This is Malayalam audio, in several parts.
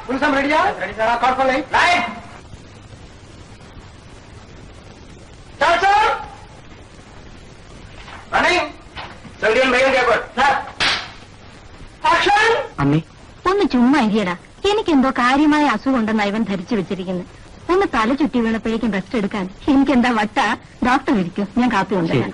പുരുഷം റെഡിയാ റെഡി സാർ കുഴപ്പമില്ല ലൈറ്റ് അമ്മേ ഒന്ന് ചുമ്മാ ഇരിയടാ എനിക്കെന്തോ കാര്യമായ അസുഖം ഉണ്ടെന്ന് ഇവൻ ധരിച്ചു വെച്ചിരിക്കുന്നു ഒന്ന് തല ചുറ്റി വീണപ്പോഴേക്കും റെസ്റ്റ് എടുക്കാൻ എനിക്കെന്താ വട്ട ഡോക്ടർ ഇരിക്കും ഞാൻ കാപ്പി കൊണ്ടുവരാം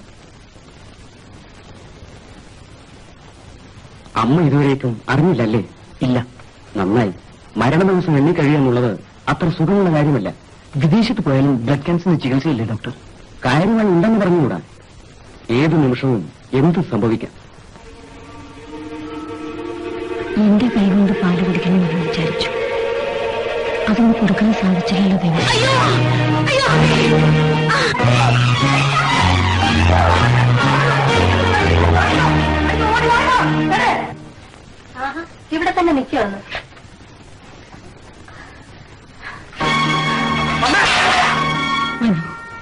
അമ്മ ഇതുവരേക്കും അറിഞ്ഞില്ലല്ലേ ഇല്ല നന്നായി മരണ ദിവസം എണ്ണി കഴിയുക അത്ര സുഖമുള്ള കാര്യമല്ല വിദേശത്ത് പോയാലും ബ്ലഡ് ക്യാൻസറിന് ചികിത്സയില്ലേ ഡോക്ടർ കാര്യങ്ങൾ ഉണ്ടെന്ന് പറഞ്ഞുകൂടാ ഏതു നിമിഷവും എന്ത് സംഭവിക്കാം എന്റെ കൈകൊണ്ട് പാല് കുടിക്കണമെന്ന് വിചാരിച്ചു അതൊന്ന് കൊടുക്കാൻ സാധിച്ചില്ലല്ലോ ദൈവം ഇവിടെ തന്നെ നിൽക്കുവന്നു മനു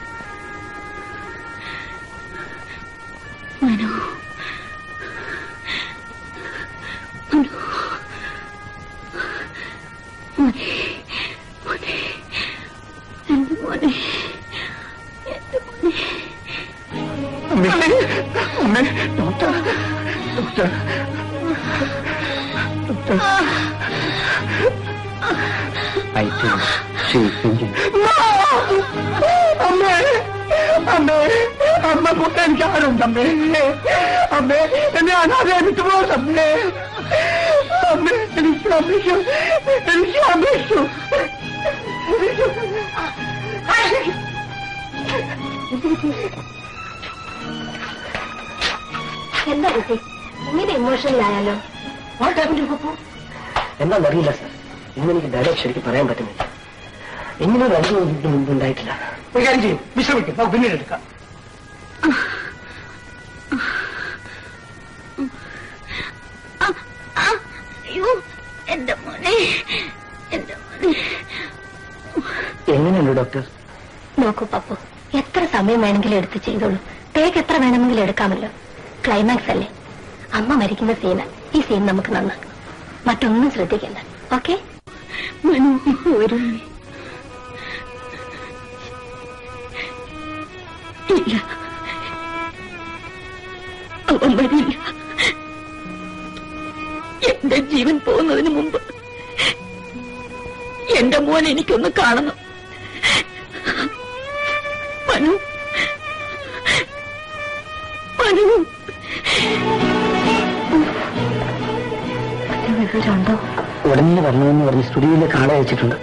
മനു മനു മോനെ മോനെ എന്റെ മോനെ എന്റെ മോനെ അമ്മേ doctor doctor doctor I think she thinking അമ്മേ അമ്മേ അമ്മ കൂട്ടാൻ എനിക്ക് ആരുണ്ട് അമ്മേ അമ്മേ എന്നെ അനാഥെ വിട്ടു പോകമ്മേ അമ്മേ എനിക്ക് അമ്മയ്ക്കു എനിക്ക് അമ്മയ്ക്കു എന്താ കുട്ടി ഇങ്ങനെ ഇമോഷണൽ ആയാലോ എന്താണെന്നറിയില്ല സാർ ഇന്ന് എനിക്ക് ഡയലോഗ് ശരിക്കും പറയാൻ പറ്റുന്നില്ല ഇങ്ങനെ ഒരു അനുഭവം ഇതിന് മുമ്പ് ഉണ്ടായിട്ടില്ല ഒരു കാര്യം ചെയ്യും വിശ്രമിക്കും നമുക്ക് പിന്നീട് എടുക്കാം അയ്യോ എന്റെ മോനെ എന്റെ മോനെ എങ്ങനെയുണ്ട് ഡോക്ടർ നോക്കൂ പപ്പു എത്ര സമയം വേണമെങ്കിലും എടുത്ത് ചെയ്തോളൂ ടേക്ക് എത്ര വേണമെങ്കിലും എടുക്കാമല്ലോ ക്ലൈമാക്സ് അല്ലേ അമ്മ മരിക്കുന്ന സീന ഈ സീൻ നമുക്ക് നന്നാക്കാം മറ്റൊന്നും ശ്രദ്ധിക്കണ്ട ഓക്കെ വരും ഇല്ല അവൻ വരില്ല എന്റെ ജീവൻ പോകുന്നതിന് മുമ്പ് എന്റെ മോൻ എനിക്കൊന്ന് കാണണം മനു മനു വിവരമുണ്ടോ ഉടനെ വരണമെന്ന് പറഞ്ഞ് സ്റ്റുഡിയോയിലേക്ക് ആളെ അയച്ചിട്ടുണ്ട്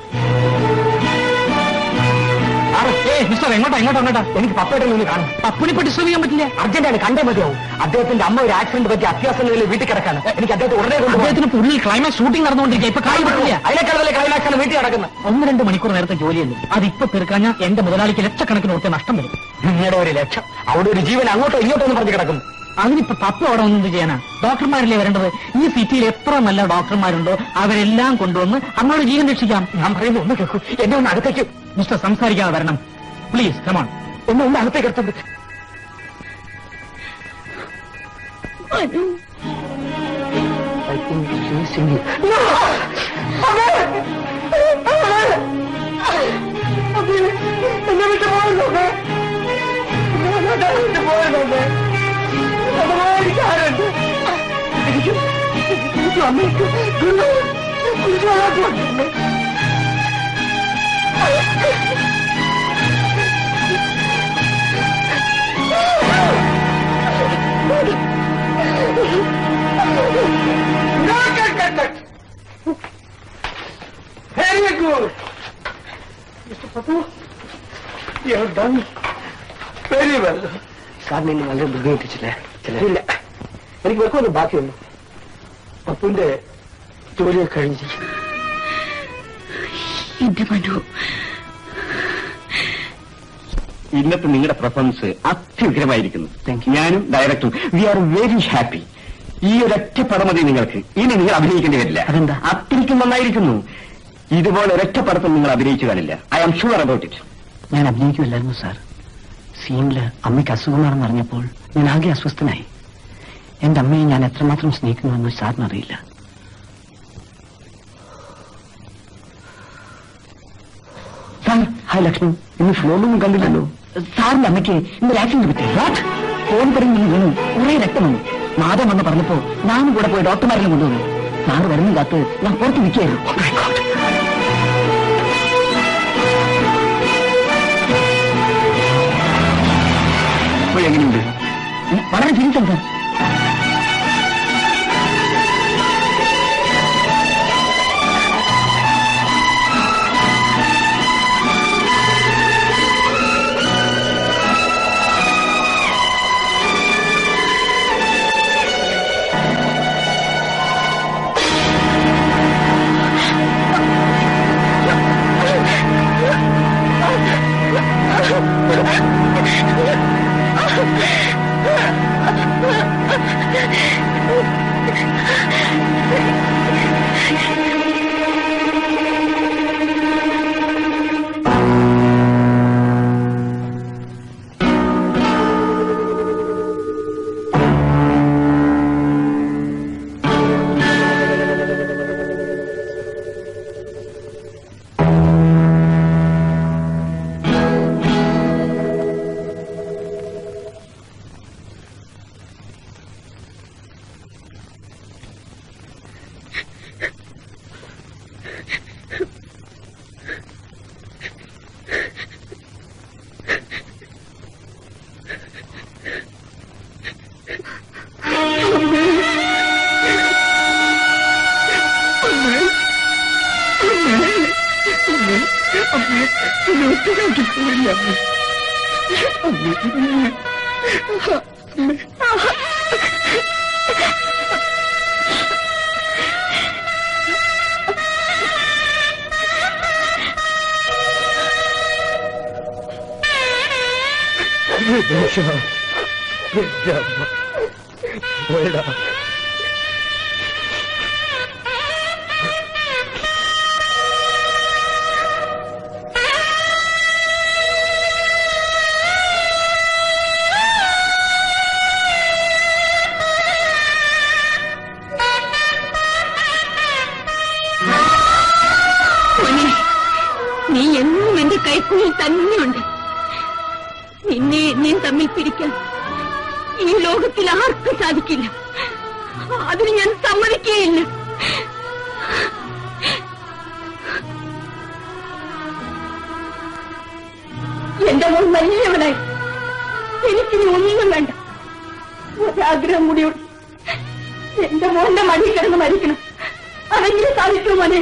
മിസ്റ്റർ എങ്ങോട്ടാ എങ്ങോട്ടാ എങ്ങോട്ടാ എനിക്ക് പപ്പയുടെ നിന്ന് കാണും പപ്പിനെ പറ്റി ഡിസ്റ്റർബ് ചെയ്യാൻ പറ്റില്ല അർജന്റാണ് കണ്ടേ മതിയാവും അദ്ദേഹത്തിന്റെ അമ്മ ഒരു ആക്സിഡന്റ് പറ്റി അത്യാവശ്യ നിലയിൽ വീട്ടിൽ കിടക്കാണ് എനിക്ക് അദ്ദേഹത്തെ ഉടനെ കൊണ്ട് അദ്ദേഹത്തിന് ഉള്ളിൽ ക്ലൈമാക്സ് ഷൂട്ടിംഗ് നടന്നുകൊണ്ടിരിക്കുക ഇപ്പൊ കാര്യം പറ്റില്ല അതിനേക്കാൾ വലിയ ക്ലൈമാക്സ് ആണ് വീട്ടിൽ കിടക്കുന്നത് ഒന്ന് രണ്ട് മണിക്കൂർ നേരത്തെ ജോലിയല്ലേ അതിപ്പോ തീർക്കാഞ്ഞാൽ എന്റെ മുതലാളിക്ക് ലക്ഷക്കണക്കിന് ഉറപ്പ് നഷ്ടം വരും നിങ്ങളുടെ ഒരു ലക്ഷം അവിടെ ഒരു ജീവൻ അങ്ങോട്ടോ ഇങ്ങോട്ടോ എന്ന് പറഞ്ഞു കിടക്കും അതിനിപ്പോ പപ്പ അവിടെ ഒന്നും എന്ത് ചെയ്യാനാ ഡോക്ടർമാരല്ലേ വരേണ്ടത് ഈ സിറ്റിയിൽ എത്ര നല്ല ഡോക്ടർമാരുണ്ടോ അവരെല്ലാം കൊണ്ടുവന്ന് അങ്ങോട്ട് ജീവൻ രക്ഷിക്കാം ഞാൻ പറയുന്നു ഒന്ന് കേൾക്കൂ എന്നെ ഒന്ന് അടുത്തേക്ക് മിസ്റ്റർ സംസാരിക്കാതെ വരണം പ്ലീസ് കമോൺ ഒന്ന് ഒന്ന് അകത്തേക്ക് എടുത്തോണ്ട് Manu I think she singing എന്നെ വിട്ട് പോയല്ലോ എന്നെ വിട്ട് പോയല്ലോ എനിക്കാരുണ്ട് എനിക്ക് എനിക്ക് അമ്മയ്ക്ക് Guruvayur Very good. Mr. Patu, you have done very well. സാറിനെ ഇന്ന് വളരെ ബുദ്ധിമുട്ടിച്ചില്ലേ ചില ഇല്ല എനിക്ക് വെക്കൊന്നും ബാക്കിയുള്ളൂ പപ്പുവിന്റെ ജോലിയൊക്കെ കഴിഞ്ഞിരിക്കും എന്റെ മനു ഇന്നത്തെ നിങ്ങളുടെ പെർഫോമൻസ് അത്യുഗ്രമായിരിക്കുന്നു ഞാനും ഡയറക്ടറും വി ആർ വെരി ഹാപ്പി ഈ ഒരൊറ്റ പടം മതി നിങ്ങൾക്ക് ഇനി നിങ്ങൾ അഭിനയിക്കേണ്ടി വരില്ല അതെന്താ അത്രയ്ക്കും നന്നായിരിക്കുന്നു ഇതുപോലെ ഒരൊറ്റ പടത്തിൽ നിങ്ങൾ അഭിനയിച്ചു കാണില്ല I am sure about it ഞാൻ അഭിനയിക്കുമല്ലായിരുന്നു സാർ സീനില് അമ്മയ്ക്ക് അസുഖമാണെന്ന് അറിഞ്ഞപ്പോൾ ഞാൻ ആകെ അസ്വസ്ഥനായി എന്റെ അമ്മയെ ഞാൻ എത്രമാത്രം സ്നേഹിക്കുന്നുവെന്ന് സാറിന് അറിയില്ല ഹായ് ലക്ഷ്മൺ ഇന്ന് ഫ്ലോറിലൊന്നും കണ്ടില്ലല്ലോ സാറിന്റെ അമ്മയ്ക്ക് ഇന്നൊരു ആക്സിഡന്റ് പറ്റി വാട്ട് ഫോൺ പറഞ്ഞു വീണു കുറെ രക്തം വന്നു മാധവൻ വന്ന് പറഞ്ഞപ്പോ ഞാനും കൂടെ പോയി ഡോക്ടർമാരിലും കൊണ്ടുവന്നു സാറ് വരുന്ന കാത്ത് ഞാൻ പുറത്ത് നിൽക്കുകയായിരുന്നു ഇപ്പോൾ എങ്ങനെയുണ്ട് ഉം, വളരെ സീരിയസ് ആണ് സാർ മോനെ നീ എന്നും എന്റെ കൈക്കുള്ളിൽ തന്നെയുണ്ട് നിന്നെ നീ തമ്മിൽ പിരിക്കാൻ ഈ ലോകത്തിൽ ആർക്കും സാധിക്കില്ല അതിന് ഞാൻ സമ്മതിക്കുകയില്ല എന്റെ മോൻ വലിയവനായി എനിക്കിനി ഒന്നും വേണ്ട ഒരാഗ്രഹം കൂടിയുണ്ട് എന്റെ മോന്റെ മടി കിടന്ന് മരിക്കണം അതെങ്കിലും സാധിക്കുമോ മോനെ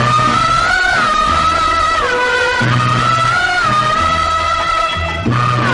ആ